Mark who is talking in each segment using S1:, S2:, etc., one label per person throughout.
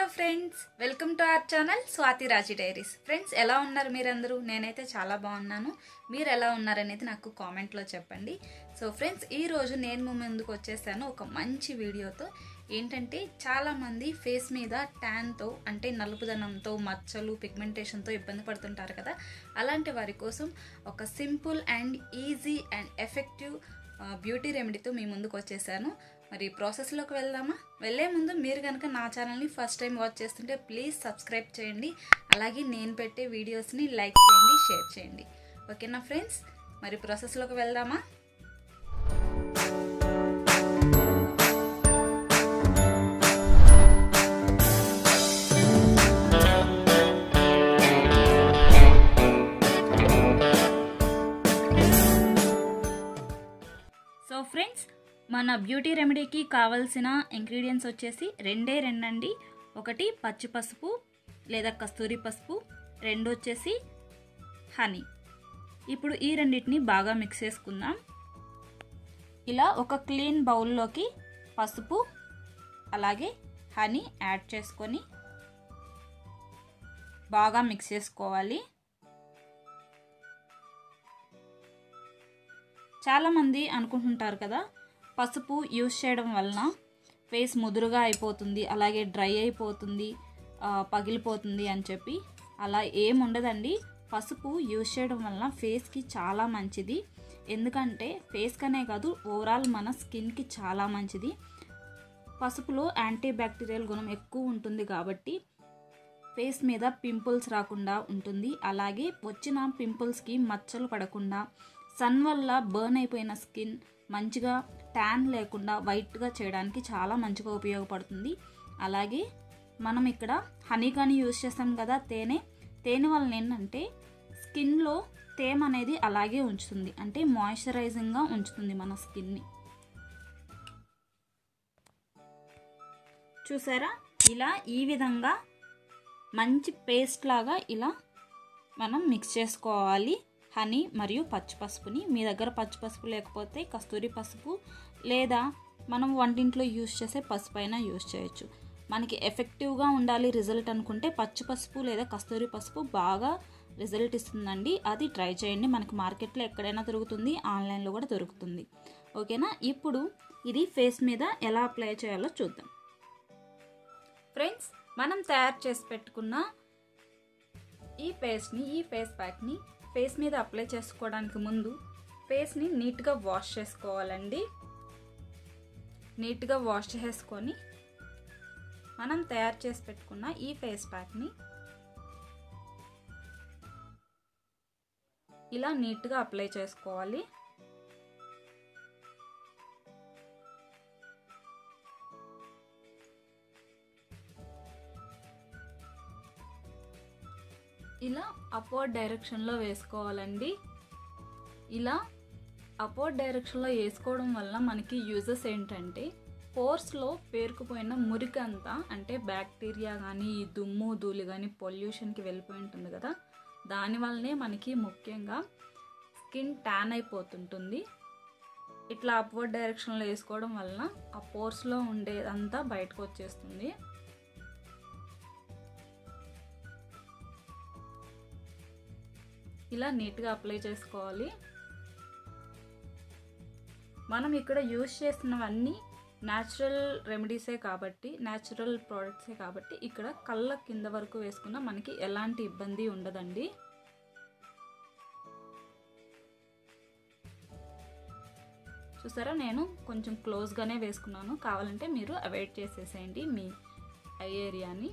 S1: friends welcome to our channel Swathi Raji diaries friends ఎలా ఉన్నారు మీరందరూ నేనైతే చాలా బాగున్నాను మీరు ఎలా ఉన్నారనేది నాకు కామెంట్లో చెప్పండి సో ఫ్రెండ్స్ ఈ రోజు నేను మీ ముందుకు వచ్చేసాను ఒక మంచి వీడియోతో ఏంటంటే చాలామంది ఫేస్ మీద ట్యాన్తో అంటే నలుపుదనంతో మచ్చలు పిగ్మెంటేషన్తో ఇబ్బంది పడుతుంటారు కదా అలాంటి వారి కోసం ఒక simple and easy and effective beauty రెమెడీతో మీ ముందుకు వచ్చేసాను మరి ప్రాసెస్లోకి వెళ్దామా వెళ్ళే ముందు మీరు కనుక నా ఛానల్ని ఫస్ట్ టైం వాచ్ చేస్తుంటే ప్లీజ్ సబ్స్క్రైబ్ చేయండి అలాగే నేను పెట్టే వీడియోస్ని లైక్ చేయండి షేర్ చేయండి ఓకేనా ఫ్రెండ్స్ మరి ప్రాసెస్లోకి వెళ్దామా సో ఫ్రెండ్స్ మన బ్యూటీ రెమెడీకి కావాల్సిన ఇంగ్రీడియంట్స్ వచ్చేసి రెండే రెండండి ఒకటి పచ్చి పసుపు లేదా కస్తూరి పసుపు రెండు వచ్చేసి హనీ ఇప్పుడు ఈ రెండింటిని బాగా మిక్స్ చేసుకుందాం ఇలా ఒక క్లీన్ బౌల్లోకి పసుపు అలాగే హనీ యాడ్ చేసుకొని బాగా మిక్స్ చేసుకోవాలి చాలామంది అనుకుంటుంటారు కదా పసుపు యూస్ చేయడం వలన ఫేస్ ముదురుగా అయిపోతుంది అలాగే డ్రై అయిపోతుంది పగిలిపోతుంది అని చెప్పి అలా ఏం ఉండదండి పసుపు యూస్ చేయడం వలన ఫేస్కి చాలా మంచిది ఎందుకంటే ఫేస్కనే కాదు ఓవరాల్ మన స్కిన్కి చాలా మంచిది పసుపులో యాంటీ బ్యాక్టీరియల్ గుణం ఎక్కువ ఉంటుంది కాబట్టి ఫేస్ మీద పింపుల్స్ రాకుండా ఉంటుంది అలాగే వచ్చిన పింపుల్స్కి మచ్చలు పడకుండా సన్ వల్ల బర్న్ అయిపోయిన స్కిన్ మంచిగా ట్యాన్ లేకుండా వైట్గా చేయడానికి చాలా మంచిగా ఉపయోగపడుతుంది అలాగే మనం ఇక్కడ హనీ కానీ యూజ్ చేస్తాం కదా తేనె తేనె వలన ఏంటంటే స్కిన్లో తేమ అనేది అలాగే ఉంచుతుంది అంటే మాయిశ్చరైజింగ్గా ఉంచుతుంది మన స్కిన్ని చూసారా ఇలా ఈ విధంగా మంచి పేస్ట్ లాగా ఇలా మనం మిక్స్ చేసుకోవాలి హనీ మరియు పచ్చిపసుపుని మీ దగ్గర పచ్చిపసుపు లేకపోతే కస్తూరి పసుపు లేదా మనం వంటింట్లో యూస్ చేసే పసుపు అయినా యూస్ చేయొచ్చు మనకి ఎఫెక్టివ్గా ఉండాలి రిజల్ట్ అనుకుంటే పచ్చి పసుపు లేదా కస్తూరి పసుపు బాగా రిజల్ట్ ఇస్తుందండి అది ట్రై చేయండి మనకి మార్కెట్లో ఎక్కడైనా దొరుకుతుంది ఆన్లైన్లో కూడా దొరుకుతుంది ఓకేనా ఇప్పుడు ఇది ఫేస్ మీద ఎలా అప్లై చేయాలో చూద్దాం ఫ్రెండ్స్ మనం తయారు చేసి పెట్టుకున్న ఈ పేస్ట్ని ఈ ఫేస్ ప్యాక్ని ఫేస్ మీద అప్లై చేసుకోవడానికి ముందు ఫేస్ని నీట్గా వాష్ చేసుకోవాలండి నీట్గా వాష్ చేసుకొని మనం తయారు చేసి పెట్టుకున్న ఈ ఫేస్ ప్యాక్ని ఇలా నీట్గా అప్లై చేసుకోవాలి ఇలా అపోర్డ్ డైరెక్షన్లో వేసుకోవాలండి ఇలా అపోర్డ్ డైరెక్షన్లో వేసుకోవడం వల్ల మనకి యూజెస్ ఏంటంటే పోర్స్లో పేరుకుపోయిన మురికి అంతా అంటే బ్యాక్టీరియా కానీ ఈ దుమ్ము ధూళి కానీ పొల్యూషన్కి వెళ్ళిపోయి ఉంటుంది కదా దానివల్లనే మనకి ముఖ్యంగా స్కిన్ ట్యాన్ అయిపోతుంటుంది ఇట్లా అప్వర్డ్ డైరెక్షన్లో వేసుకోవడం వలన ఆ పోర్స్లో ఉండేదంతా బయటకు వచ్చేస్తుంది ఇలా నీట్గా అప్లై చేసుకోవాలి మనం ఇక్కడ యూజ్ చేస్తున్నవన్నీ న్యాచురల్ రెమెడీసే కాబట్టి న్యాచురల్ ప్రోడక్ట్సే కాబట్టి ఇక్కడ కళ్ళ కింద వరకు వేసుకున్న మనకి ఎలాంటి ఇబ్బంది ఉండదండి చూసారా నేను కొంచెం క్లోజ్గానే వేసుకున్నాను కావాలంటే మీరు అవాయిడ్ చేసేసేయండి మీ ఐ ఏరియాని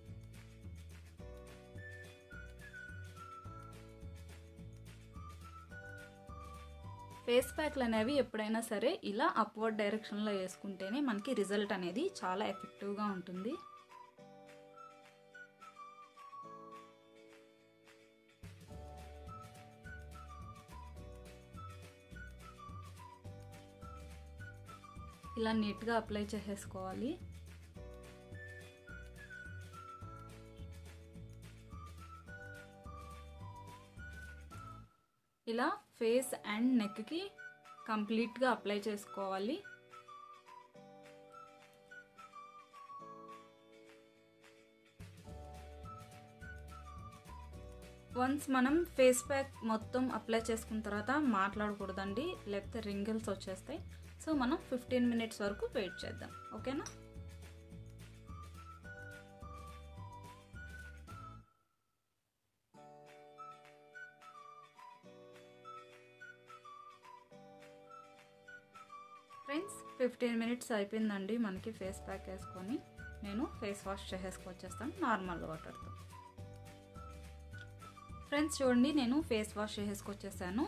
S1: ఫేస్ ప్యాక్లు అనేవి ఎప్పుడైనా సరే ఇలా అప్వర్డ్ డైరెక్షన్లో వేసుకుంటేనే మనకి రిజల్ట్ అనేది చాలా ఎఫెక్టివ్గా ఉంటుంది ఇలా నీట్గా అప్లై చేసేసుకోవాలి ఇలా ఫేస్ అండ్ నెక్కి కంప్లీట్గా అప్లై చేసుకోవాలి వన్స్ మనం ఫేస్ ప్యాక్ మొత్తం అప్లై చేసుకున్న తర్వాత మాట్లాడకూడదండి లేకపోతే రింగిల్స్ వచ్చేస్తాయి సో మనం ఫిఫ్టీన్ మినిట్స్ వరకు వెయిట్ చేద్దాం ఓకేనా ఫ్రెండ్స్ ఫిఫ్టీన్ మినిట్స్ అయిపోయిందండి మనకి ఫేస్ ప్యాక్ వేసుకొని నేను ఫేస్ వాష్ చేసేసుకొచ్చేస్తాను నార్మల్ వాటర్తో ఫ్రెండ్స్ చూడండి నేను ఫేస్ వాష్ చేసేసుకొచ్చేసాను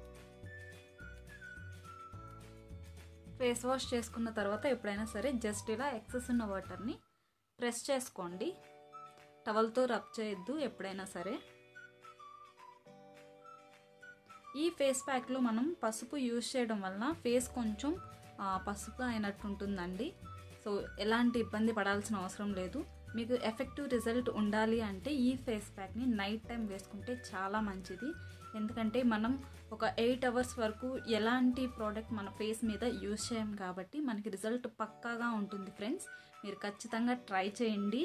S1: ఫేస్ వాష్ చేసుకున్న తర్వాత ఎప్పుడైనా సరే జస్ట్ ఇలా ఎక్సెస్ ఉన్న వాటర్ని ప్రెస్ చేసుకోండి టవల్తో రబ్ చేయొద్దు ఎప్పుడైనా సరే ఈ ఫేస్ ప్యాక్లో మనం పసుపు యూజ్ చేయడం వలన ఫేస్ కొంచెం పసుపు అయినట్టు ఉంటుందండి సో ఎలాంటి ఇబ్బంది పడాల్సిన అవసరం లేదు మీకు ఎఫెక్టివ్ రిజల్ట్ ఉండాలి అంటే ఈ ఫేస్ ప్యాక్ని నైట్ టైం వేసుకుంటే చాలా మంచిది ఎందుకంటే మనం ఒక ఎయిట్ అవర్స్ వరకు ఎలాంటి ప్రోడక్ట్ మన ఫేస్ మీద యూజ్ చేయం కాబట్టి మనకి రిజల్ట్ పక్కాగా ఉంటుంది ఫ్రెండ్స్ మీరు ఖచ్చితంగా ట్రై చేయండి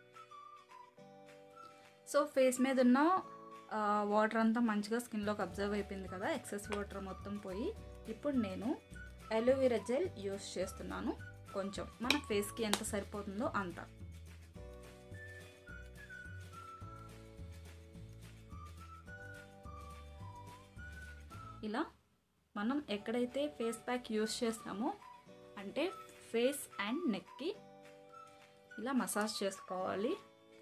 S1: సో ఫేస్ మీద ఉన్న వాటర్ అంతా మంచిగా స్కిన్లోకి అబ్జర్వ్ అయిపోయింది కదా ఎక్సెస్ వాటర్ మొత్తం పోయి ఇప్పుడు నేను అలోవెరా జెల్ యూస్ చేస్తున్నాను కొంచెం మన ఫేస్కి ఎంత సరిపోతుందో అంత ఇలా మనం ఎక్కడైతే ఫేస్ ప్యాక్ యూస్ చేస్తామో అంటే ఫేస్ అండ్ నెక్కి ఇలా మసాజ్ చేసుకోవాలి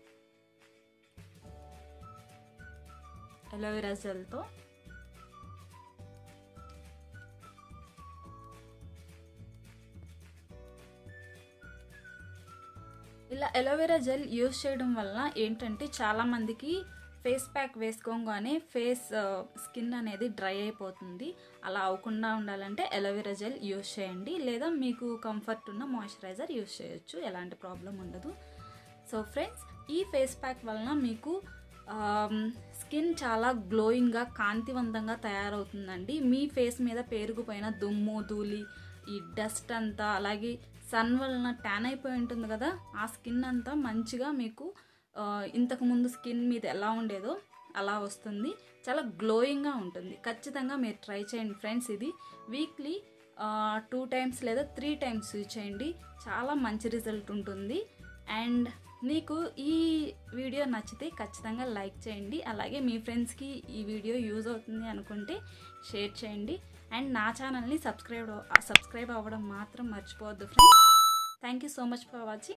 S1: అలోవెరా జెల్తో ఇలా అలోవెరా జెల్ యూస్ చేయడం వల్ల ఏంటంటే చాలామందికి ఫేస్ ప్యాక్ వేసుకోగానే ఫేస్ స్కిన్ అనేది డ్రై అయిపోతుంది అలా అవ్వకుండా ఉండాలంటే అలోవెరా జెల్ యూస్ చేయండి లేదా మీకు కంఫర్ట్ ఉన్న మాయిశ్చరైజర్ యూస్ చేయొచ్చు ఎలాంటి ప్రాబ్లం ఉండదు సో ఫ్రెండ్స్ ఈ ఫేస్ ప్యాక్ వలన మీకు స్కిన్ చాలా గ్లోయింగ్గా కాంతివంతంగా తయారవుతుందండి మీ ఫేస్ మీద పేరుకుపోయిన దుమ్ము ధూళి ఈ డస్ట్ అంతా అలాగే సన్ వలన ట్యాన్ అయిపోయి ఉంటుంది కదా ఆ స్కిన్ అంతా మంచిగా మీకు ఇంతకుముందు స్కిన్ మీద ఎలా ఉండేదో అలా వస్తుంది చాలా గ్లోయింగ్గా ఉంటుంది ఖచ్చితంగా మీరు ట్రై చేయండి ఫ్రెండ్స్ ఇది వీక్లీ టూ టైమ్స్ లేదా త్రీ టైమ్స్ యూజ్ చేయండి చాలా మంచి రిజల్ట్ ఉంటుంది అండ్ మీకు ఈ వీడియో నచ్చితే ఖచ్చితంగా లైక్ చేయండి అలాగే మీ ఫ్రెండ్స్కి ఈ వీడియో యూజ్ అవుతుంది అనుకుంటే షేర్ చేయండి అండ్ నా ఛానల్ని సబ్స్క్రైబ్ సబ్స్క్రైబ్ అవ్వడం మాత్రం మర్చిపోవద్దు friends thank you so much for watching